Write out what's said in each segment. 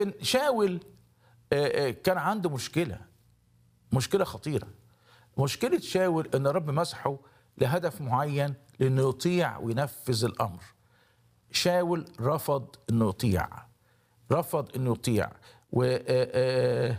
شاول آه، آه، كان عنده مشكله مشكله خطيره مشكله شاول ان الرب مسحه لهدف معين لانه يطيع وينفذ الامر شاول رفض انه يطيع رفض انه يطيع و آه، آه،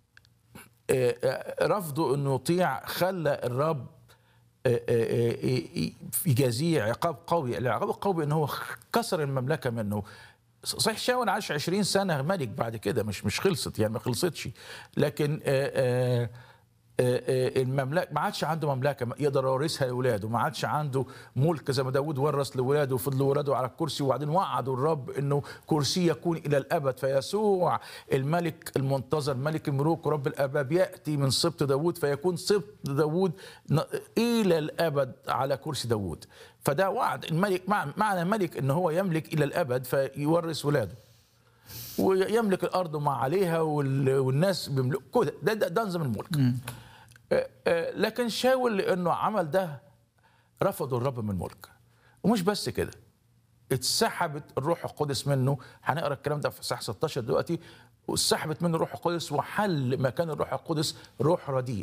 آه، آه، رفضه انه يطيع خلى الرب آه، آه، آه، يجازيه عقاب قوي العقاب القوي ان هو كسر المملكه منه صحيح شاول عاش 20 سنه ملك بعد كده مش مش خلصت يعني ما خلصتش لكن آه، آه، آه، آه، المملكه ما عادش عنده مملكه يقدر يورثها لاولاده ما عادش عنده ملك زي ما داود ورث لاولاده وفضلوا ولاده على الكرسي وبعدين وعدوا الرب انه كرسي يكون الى الابد فيسوع الملك المنتظر ملك الملوك ورب الاباب ياتي من سبط داود فيكون سبط داود ن- الى الابد على كرسي داود فده وعد الملك مع- معنى الملك ان هو يملك الى الابد فيورث ولاده ويملك الارض وما عليها وال- والناس بيملكوا كده ده ده, ده نظام الملك آه، آه، لكن شاول لانه عمل ده رفضوا الرب من الملك ومش بس كده اتسحبت الروح القدس منه هنقرا الكلام ده في اصحاح 16 دلوقتي واتسحبت منه الروح القدس وحل مكان الروح القدس روح رديء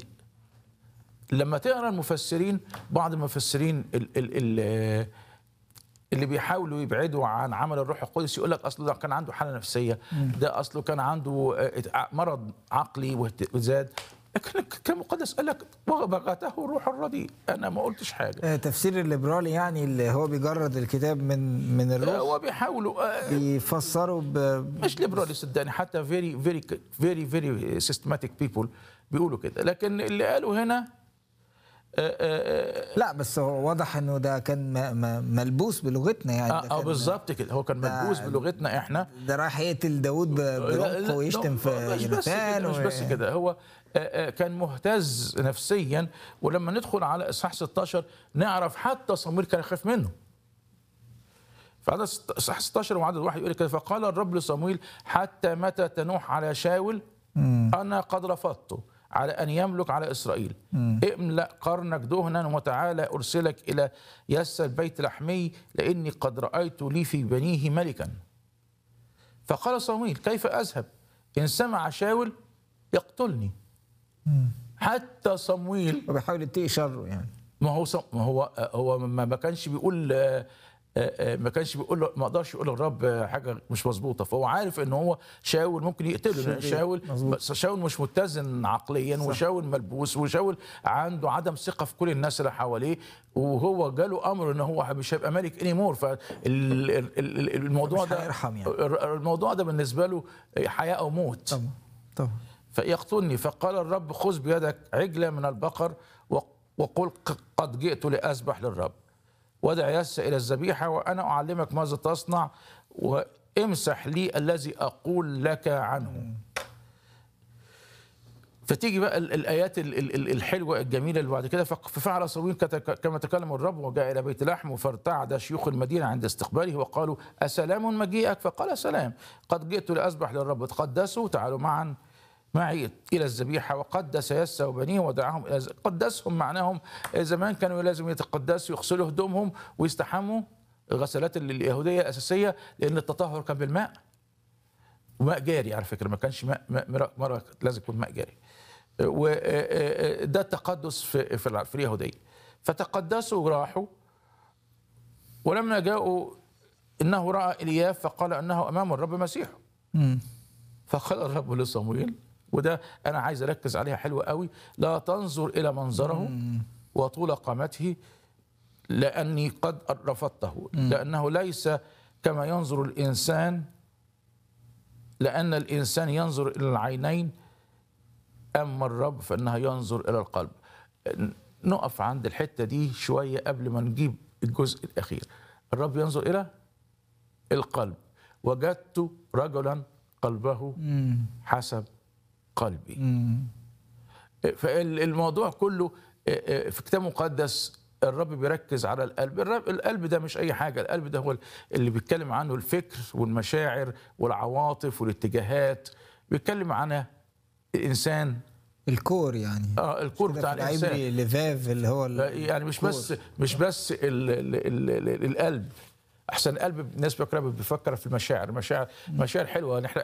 لما تقرا المفسرين بعض المفسرين ال ال ال اللي بيحاولوا يبعدوا عن عمل الروح القدس يقول لك اصله ده كان عنده حاله نفسيه ده اصله كان عنده آه، مرض عقلي واهتزاز لكن الكتاب المقدس قال لك وبغته الروح الرديء انا ما قلتش حاجه آه، تفسير الليبرالي يعني اللي هو بيجرد الكتاب من من آه، الروح هو بيحاولوا آه، بيفسروا ب مش ليبرالي صدقني حتى فيري فيري فيري فيري سيستماتيك بيبول بيقولوا كده لكن اللي قالوا هنا آه، آه، لا بس هو واضح انه ده كان م- م- ملبوس بلغتنا يعني ده اه, آه كان- بالظبط كده هو كان ده- ملبوس بلغتنا احنا ده راح يقتل داود ب- لا- برمق لا- ويشتم في مش بس يوناثان كده مش و- بس كده هو آه، آه، كان مهتز نفسيا ولما ندخل على اصحاح 16 نعرف حتى صمويل كان يخاف منه في عدد ست- اصحاح 16 وعدد واحد يقول كده فقال الرب لصمويل حتى متى تنوح على شاول انا قد رفضته على ان يملك على اسرائيل املا قرنك دهنا وتعالى ارسلك الى يس البيت لحمي لاني قد رايت لي في بنيه ملكا فقال صمويل كيف اذهب ان سمع شاول يقتلني حتى صمويل وبيحاول يتقي شره يعني ما هو ص- ما هو هو ما ما كانش بيقول آه، آه، آه، ما كانش بيقول له- ما قدرش يقول للرب آه، حاجه مش مظبوطه فهو عارف ان هو شاول ممكن يقتله لان شرير. شاول مظبوط. بس شاول مش متزن عقليا وشاول ملبوس وشاول عنده عدم ثقه في كل الناس اللي حواليه وهو جاله امر ان هو مش هيبقى ملك اني مور فالموضوع مش ده هيرحم يعني. الموضوع ده بالنسبه له حياه او موت طبعا طبعا فيقتلني فقال الرب خذ بيدك عجلة من البقر و- وقل ق- قد جئت لأسبح للرب ودع يس إلى الذبيحة وأنا أعلمك ماذا تصنع وامسح لي الذي أقول لك عنه فتيجي بقى ال- الآيات ال- ال- ال- الحلوة الجميلة اللي بعد كده فق- ففعل صمويل كت- كما تكلم الرب وجاء إلى بيت لحم فارتعد شيوخ المدينة عند استقباله وقالوا أسلام مجيئك فقال سلام قد جئت لأسبح للرب تقدسوا تعالوا معا معي إلى الذبيحة وقدس يسى وبنيه ودعاهم إلى الز- قدسهم معناهم زمان كانوا لازم يتقدسوا يغسلوا هدومهم ويستحموا الغسلات ال- اليهودية الأساسية لأن التطهر كان بالماء وماء جاري على فكرة ما كانش ماء ماء- مرة, مرة لازم يكون ماء جاري وده التقدس في في الع- في اليهودية فتقدسوا وراحوا ولما جاءوا انه راى الياف فقال انه امام الرب مسيح مم. فقال الرب لصمويل وده انا عايز اركز عليها حلوه قوي لا تنظر الى منظره وطول قامته لاني قد رفضته لانه ليس كما ينظر الانسان لان الانسان ينظر الى العينين اما الرب فانه ينظر الى القلب نقف عند الحته دي شويه قبل ما نجيب الجزء الاخير الرب ينظر الى القلب وجدت رجلا قلبه مم. حسب قلبي مم. فالموضوع كله في كتاب مقدس الرب بيركز على القلب الرب القلب ده مش اي حاجه القلب ده هو اللي بيتكلم عنه الفكر والمشاعر والعواطف والاتجاهات بيتكلم عنها الانسان الكور يعني اه الكور كده بتاع في العبري الانسان لفاف اللي هو ال- يعني مش الكور. بس مش بس ال ال ال ال القلب احسن القلب الناس فاكره بيفكر في المشاعر المشاعر مشاعر حلوه نحن